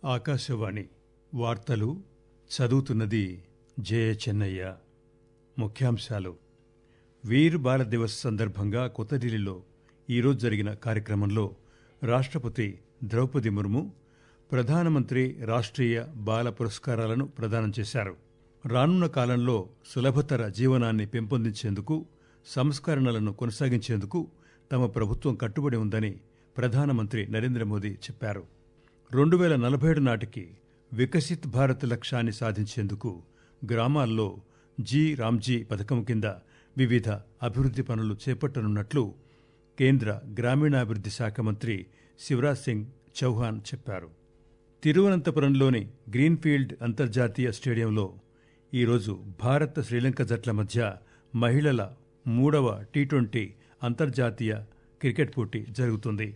ఆకాశవాణి వార్తలు చదువుతున్నది జయ చెన్నయ్య ముఖ్యాంశాలు వీర్ బాల దివస్ సందర్భంగా కొత్త ఢిల్లీలో ఈరోజు జరిగిన కార్యక్రమంలో రాష్ట్రపతి ద్రౌపది ముర్ము ప్రధానమంత్రి రాష్ట్రీయ బాల పురస్కారాలను ప్రదానం చేశారు రానున్న కాలంలో సులభతర జీవనాన్ని పెంపొందించేందుకు సంస్కరణలను కొనసాగించేందుకు తమ ప్రభుత్వం కట్టుబడి ఉందని ప్రధానమంత్రి నరేంద్ర మోదీ చెప్పారు రెండు వేల నలభై ఏడు నాటికి వికసిత్ భారత్ లక్ష్యాన్ని సాధించేందుకు గ్రామాల్లో జీ రామ్జీ పథకం కింద వివిధ అభివృద్ది పనులు చేపట్టనున్నట్లు కేంద్ర గ్రామీణాభివృద్ది శాఖ మంత్రి శివరాజ్ సింగ్ చౌహాన్ చెప్పారు తిరువనంతపురంలోని గ్రీన్ఫీల్డ్ అంతర్జాతీయ స్టేడియంలో ఈరోజు భారత్ శ్రీలంక జట్ల మధ్య మహిళల మూడవ టీ ట్వంటీ అంతర్జాతీయ క్రికెట్ పోటీ జరుగుతుంది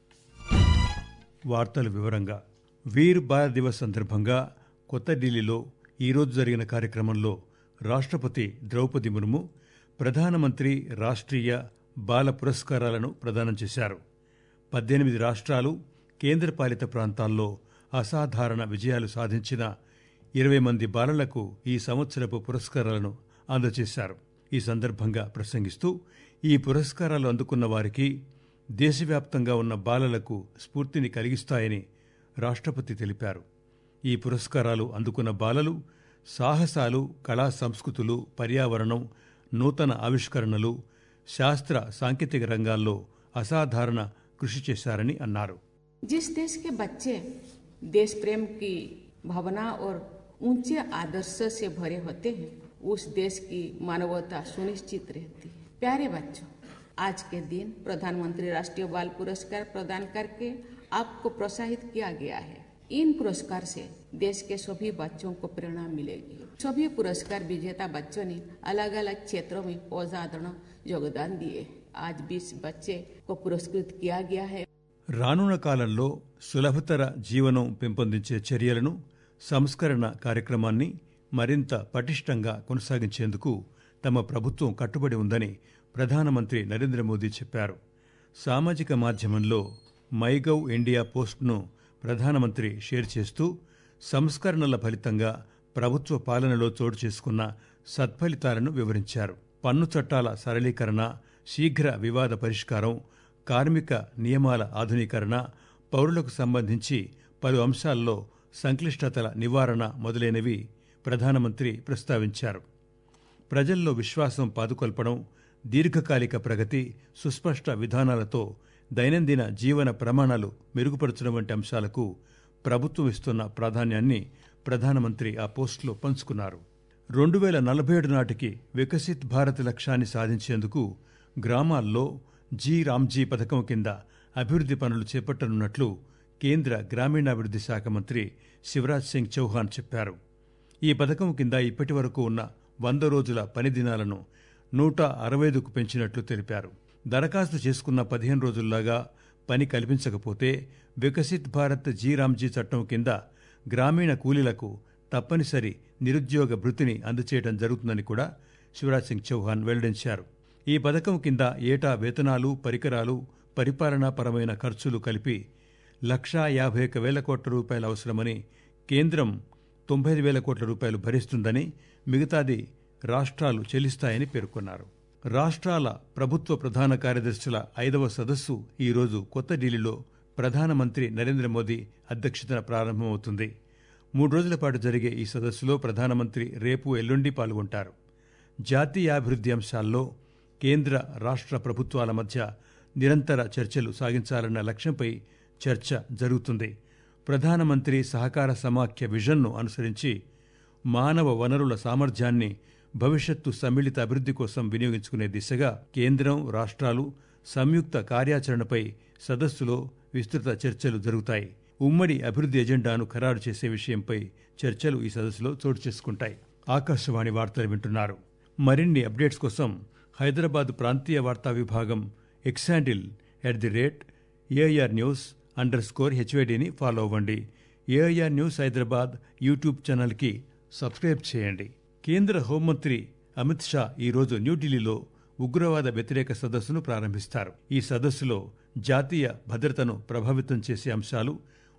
వార్తల వివరంగా వీర్ బాల్ దివస్ సందర్భంగా కొత్త ఢిల్లీలో ఈరోజు జరిగిన కార్యక్రమంలో రాష్ట్రపతి ద్రౌపది ముర్ము ప్రధానమంత్రి రాష్ట్రీయ బాల పురస్కారాలను ప్రదానం చేశారు పద్దెనిమిది రాష్ట్రాలు కేంద్రపాలిత ప్రాంతాల్లో అసాధారణ విజయాలు సాధించిన ఇరవై మంది బాలలకు ఈ సంవత్సరపు పురస్కారాలను అందజేశారు ఈ సందర్భంగా ప్రసంగిస్తూ ఈ పురస్కారాలు అందుకున్న వారికి దేశవ్యాప్తంగా ఉన్న బాలలకు స్ఫూర్తిని కలిగిస్తాయని రాష్ట్రపతి తెలిపారు ఈ పురస్కారాలు అందుకున్న బాలలు సాహసాలు కళా సంస్కృతులు పర్యావరణం నూతన ఆవిష్కరణలు శాస్త్ర సాంకేతిక రంగాల్లో అసాధారణ కృషి చేశారని అన్నారు जिस देश के बच्चे देश प्रेम की भावना और ऊंचे आदर्श से भरे होते हैं उस देश की मानवता सुनिश्चित रहती है प्यारे बच्चों आज के दिन प्रधानमंत्री राष्ट्रीय बाल पुरस्कार प्रदान करके आपको प्रोत्साहित किया गया है इन पुरस्कार से देश के सभी बच्चों को प्रेरणा मिलेगी सभी पुरस्कार विजेता बच्चों ने अलग अलग क्षेत्रों में असाधारण योगदान दिए आज 20 बच्चे को पुरस्कृत किया गया है రానున్న కాలంలో సులభతర జీవనం పెంపొందించే చర్యలను సంస్కరణ కార్యక్రమాన్ని మరింత పటిష్టంగా కొనసాగించేందుకు తమ ప్రభుత్వం కట్టుబడి ఉందని ప్రధానమంత్రి నరేంద్ర మోదీ చెప్పారు సామాజిక మాధ్యమంలో మైగవ్ ఇండియా పోస్ట్ను ప్రధానమంత్రి షేర్ చేస్తూ సంస్కరణల ఫలితంగా ప్రభుత్వ పాలనలో చోటు చేసుకున్న సత్ఫలితాలను వివరించారు పన్ను చట్టాల సరళీకరణ శీఘ్ర వివాద పరిష్కారం కార్మిక నియమాల ఆధునీకరణ పౌరులకు సంబంధించి పలు అంశాల్లో సంక్లిష్టతల నివారణ మొదలైనవి ప్రధానమంత్రి ప్రస్తావించారు ప్రజల్లో విశ్వాసం పాదుకొల్పడం దీర్ఘకాలిక ప్రగతి సుస్పష్ట విధానాలతో దైనందిన జీవన ప్రమాణాలు మెరుగుపరచడం వంటి అంశాలకు ప్రభుత్వం ఇస్తున్న ప్రాధాన్యాన్ని ప్రధానమంత్రి ఆ పోస్టులో పంచుకున్నారు రెండు వేల నలభై ఏడు నాటికి వికసిత్ భారత్ లక్ష్యాన్ని సాధించేందుకు గ్రామాల్లో జీ రామ్జీ పథకం కింద అభివృద్ది పనులు చేపట్టనున్నట్లు కేంద్ర గ్రామీణాభివృద్ది శాఖ మంత్రి శివరాజ్ సింగ్ చౌహాన్ చెప్పారు ఈ పథకం కింద ఇప్పటి వరకు ఉన్న వంద రోజుల పని దినాలను నూట అరవై ఐదుకు పెంచినట్లు తెలిపారు దరఖాస్తు చేసుకున్న పదిహేను రోజుల్లాగా పని కల్పించకపోతే వికసిత్ భారత్ జీ రామ్జీ చట్టం కింద గ్రామీణ కూలీలకు తప్పనిసరి నిరుద్యోగ భృతిని అందచేయడం జరుగుతుందని కూడా శివరాజ్ సింగ్ చౌహాన్ వెల్లడించారు ఈ పథకం కింద ఏటా వేతనాలు పరికరాలు పరిపాలనాపరమైన ఖర్చులు కలిపి లక్షా యాభై ఒక్క వేల కోట్ల రూపాయలు అవసరమని కేంద్రం తొంభై ఐదు వేల కోట్ల రూపాయలు భరిస్తుందని మిగతాది రాష్ట్రాలు చెల్లిస్తాయని పేర్కొన్నారు రాష్ట్రాల ప్రభుత్వ ప్రధాన కార్యదర్శుల ఐదవ సదస్సు ఈరోజు కొత్త ఢిల్లీలో ప్రధానమంత్రి నరేంద్ర మోదీ అధ్యక్షతన ప్రారంభమవుతుంది మూడు రోజుల పాటు జరిగే ఈ సదస్సులో ప్రధానమంత్రి రేపు ఎల్లుండి పాల్గొంటారు జాతీయాభివృద్ది అంశాల్లో కేంద్ర రాష్ట్ర ప్రభుత్వాల మధ్య నిరంతర చర్చలు సాగించాలన్న లక్ష్యంపై చర్చ జరుగుతుంది ప్రధానమంత్రి సహకార సమాఖ్య విజన్ను అనుసరించి మానవ వనరుల సామర్థ్యాన్ని భవిష్యత్తు సమ్మిళిత అభివృద్ది కోసం వినియోగించుకునే దిశగా కేంద్రం రాష్ట్రాలు సంయుక్త కార్యాచరణపై సదస్సులో విస్తృత చర్చలు జరుగుతాయి ఉమ్మడి అభివృద్ది ఎజెండాను ఖరారు చేసే విషయంపై చర్చలు ఈ సదస్సులో చోటు చేసుకుంటాయి ఆకాశవాణి వార్తలు వింటున్నారు మరిన్ని అప్డేట్స్ కోసం హైదరాబాద్ ప్రాంతీయ వార్తా విభాగం X handle at the rate AIR news under score హెచ్వేడిని ఫాలో అవ్వండి ఏఐఆర్ న్యూస్ హైదరాబాద్ యూట్యూబ్ ఛానల్కి సబ్స్క్రైబ్ చేయండి కేంద్ర హోంమంత్రి అమిత్ షా ఈరోజు న్యూఢిల్లీలో ఉగ్రవాద వ్యతిరేక సదస్సును ప్రారంభిస్తారు ఈ సదస్సులో జాతీయ భద్రతను ప్రభావితం చేసే అంశాలు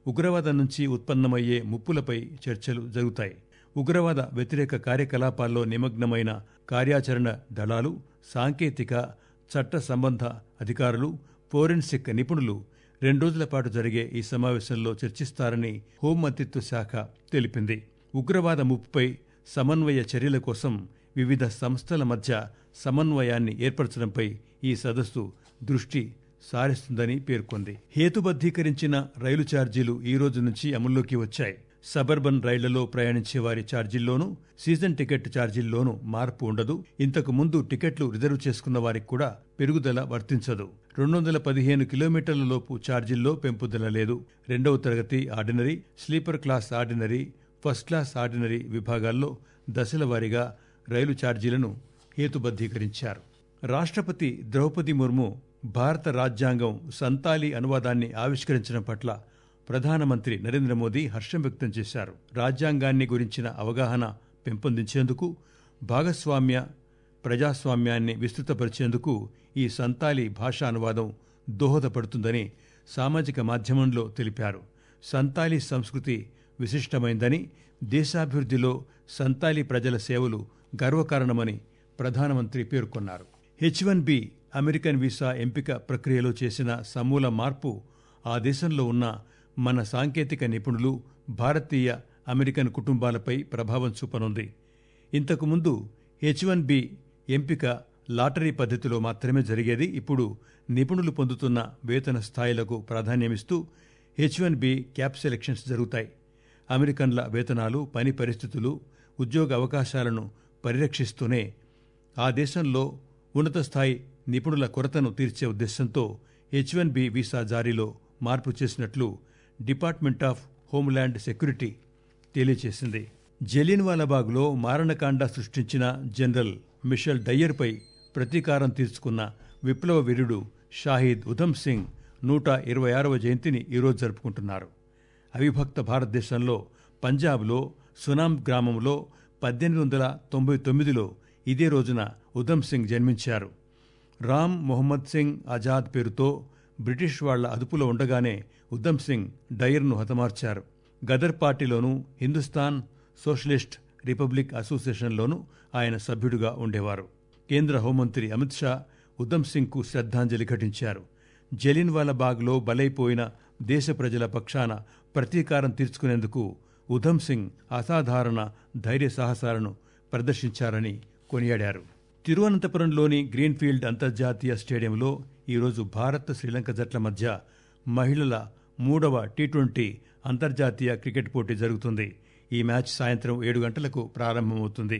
ఉగ్రవాదం నుంచి ఉత్పన్నమయ్యే ముప్పులపై చర్చలు జరుగుతాయి ఉగ్రవాద వ్యతిరేక కార్యకలాపాల్లో నిమగ్నమైన కార్యాచరణ దళాలు సాంకేతిక చట్ట సంబంధ అధికారులు ఫోరెన్సిక్ నిపుణులు రెండు రోజుల పాటు జరిగే ఈ సమావేశంలో చర్చిస్తారని హోంమంత్రిత్వ శాఖ తెలిపింది ఉగ్రవాద ముప్పుపై సమన్వయ చర్యల కోసం వివిధ సంస్థల మధ్య సమన్వయాన్ని ఏర్పరచడంపై ఈ సదస్సు దృష్టి సారిస్తుందని పేర్కొంది హేతుబద్ధీకరించిన రైలు ఛార్జీలు ఈ రోజు నుంచి అమల్లోకి వచ్చాయి సబర్బన్ రైళ్లలో ప్రయాణించే వారి ఛార్జీల్లోనూ సీజన్ టికెట్ ఛార్జీల్లోనూ మార్పు ఉండదు ఇంతకు ముందు టికెట్లు రిజర్వ్ చేసుకున్న వారికి కూడా పెరుగుదల వర్తించదు రెండు వందల పదిహేను కిలోమీటర్ల లోపు ఛార్జీల్లో పెంపుదల లేదు రెండవ తరగతి ordinary sleeper class ordinary first class ordinary విభాగాల్లో దశల వారీగా రైలు ఛార్జీలను హేతుబద్ధీకరించారు రాష్ట్రపతి ద్రౌపది ముర్ము భారత రాజ్యాంగం సంతాలీ అనువాదాన్ని ఆవిష్కరించడం పట్ల ప్రధానమంత్రి నరేంద్ర మోదీ హర్షం వ్యక్తం చేశారు రాజ్యాంగాన్ని గురించిన అవగాహన పెంపొందించేందుకు భాగస్వామ్య ప్రజాస్వామ్యాన్ని విస్తృతపరిచేందుకు ఈ సంతాలీ భాషా అనువాదం దోహదపడుతుందని సామాజిక మాధ్యమంలో తెలిపారు సంతాలీ సంస్కృతి విశిష్టమైందని దేశాభివృద్ధిలో సంతాలీ ప్రజల సేవలు గర్వకారణమని ప్రధానమంత్రి పేర్కొన్నారు H one B American visa ఎంపిక ప్రక్రియలో చేసిన సమూల మార్పు ఆ దేశంలో ఉన్న మన సాంకేతిక నిపుణులు భారతీయ అమెరికన్ కుటుంబాలపై ప్రభావం చూపనుంది ఇంతకుముందు హెచ్ వన్ బి ఎంపిక లాటరీ పద్ధతిలో మాత్రమే జరిగేది ఇప్పుడు నిపుణులు పొందుతున్న వేతన స్థాయిలకు ప్రాధాన్యమిస్తూ H one B cap selections జరుగుతాయి అమెరికన్ల వేతనాలు పని పరిస్థితులు ఉద్యోగ అవకాశాలను పరిరక్షిస్తూనే ఆ దేశంలో ఉన్నత స్థాయి నిపుణుల కొరతను తీర్చే ఉద్దేశంతో హెచ్ వన్ బి వీసా జారీలో మార్పు చేసినట్లు డిపార్ట్మెంట్ ఆఫ్ హోంల్యాండ్ సెక్యూరిటీ తెలియజేసింది జలియన్వాలాబాగ్లో మారణకాండ సృష్టించిన జనరల్ మిషెల్ డయ్యర్పై ప్రతీకారం తీర్చుకున్న విప్లవ వీరుడు షాహీద్ ఉధమ్ సింగ్ నూట ఇరవై ఆరవ జయంతిని ఈరోజు జరుపుకుంటున్నారు అవిభక్త భారతదేశంలో పంజాబ్లో సునామ్ గ్రామంలో పద్దెనిమిది వందల తొంభై తొమ్మిదిలో ఇదే రోజున ఉధమ్ సింగ్ జన్మించారు రామ్ మొహమ్మద్ సింగ్ ఆజాద్ పేరుతో బ్రిటిష్ వాళ్ల అదుపులో ఉండగానే ఉధమ్ సింగ్ డయర్ను హతమార్చారు గదర్ పార్టీలోనూ హిందుస్థాన్ సోషలిస్ట్ రిపబ్లిక్ అసోసియేషన్లోనూ ఆయన సభ్యుడిగా ఉండేవారు కేంద్ర హోంమంత్రి అమిత్ షా ఉధమ్ సింగ్కు శ్రద్ధాంజలి ఘటించారు జలిన్వాలాబాగ్లో బలైపోయిన దేశ ప్రజల పక్షాన ప్రతీకారం తీర్చుకునేందుకు ఉధమ్ సింగ్ అసాధారణ ధైర్య సాహసాలను ప్రదర్శించారని కొనియాడారు తిరువనంతపురంలోని గ్రీన్ఫీల్డ్ అంతర్జాతీయ స్టేడియంలో ఈరోజు భారత్ శ్రీలంక జట్ల మధ్య మహిళల మూడవ టీ ట్వంటీ అంతర్జాతీయ క్రికెట్ పోటీ జరుగుతుంది ఈ మ్యాచ్ సాయంత్రం ఏడు గంటలకు ప్రారంభమవుతుంది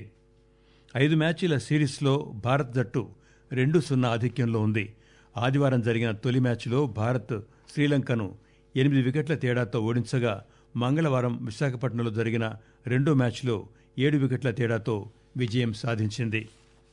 ఐదు మ్యాచీల సిరీస్లో భారత్ జట్టు రెండు సున్నా ఆధిక్యంలో ఉంది ఆదివారం జరిగిన తొలి మ్యాచ్లో భారత్ శ్రీలంకను ఎనిమిది వికెట్ల తేడాతో ఓడించగా మంగళవారం విశాఖపట్నంలో జరిగిన రెండో మ్యాచ్లో ఏడు వికెట్ల తేడాతో విజయం సాధించింది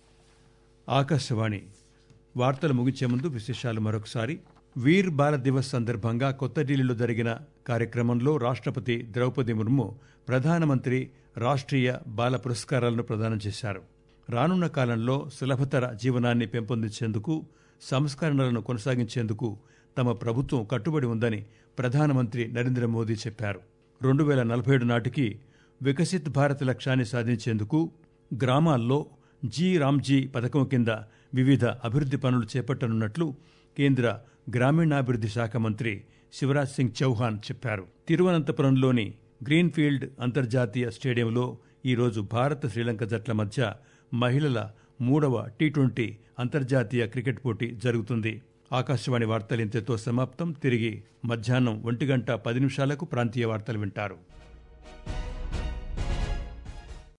ఆకాశవాణి వార్తలు ముగించే ముందు విశేషాలు మరొకసారి వీర్ బాల దివస్ సందర్భంగా కొత్త ఢిల్లీలో జరిగిన కార్యక్రమంలో రాష్ట్రపతి ద్రౌపది ముర్ము ప్రధానమంత్రి రాష్ట్రీయ బాల పురస్కారాలను ప్రదానం చేశారు రానున్న కాలంలో సులభతర జీవనాన్ని పెంపొందించేందుకు సంస్కరణలను కొనసాగించేందుకు తమ ప్రభుత్వం కట్టుబడి ఉందని ప్రధానమంత్రి నరేంద్ర మోదీ చెప్పారు రెండు వేల నలభై ఏడు నాటికి వికసిత్ భారత్ లక్ష్యాన్ని సాధించేందుకు గ్రామాల్లో జీ రామ్జీ పథకం కింద వివిధ అభివృద్ధి పనులు చేపట్టనున్నట్లు కేంద్ర గ్రామీణాభివృద్ధి శాఖ మంత్రి శివరాజ్ సింగ్ చౌహాన్ చెప్పారు తిరువనంతపురంలోని గ్రీన్ఫీల్డ్ అంతర్జాతీయ స్టేడియంలో ఈరోజు భారత్ శ్రీలంక జట్ల మధ్య మహిళల మూడవ టీ ట్వంటీ అంతర్జాతీయ క్రికెట్ పోటీ జరుగుతుంది ఆకాశవాణి వార్తలు ఇంతతో సమాప్తం తిరిగి మధ్యాహ్నం ఒంటి గంట పది నిమిషాలకు ప్రాంతీయ వార్తలు వింటారు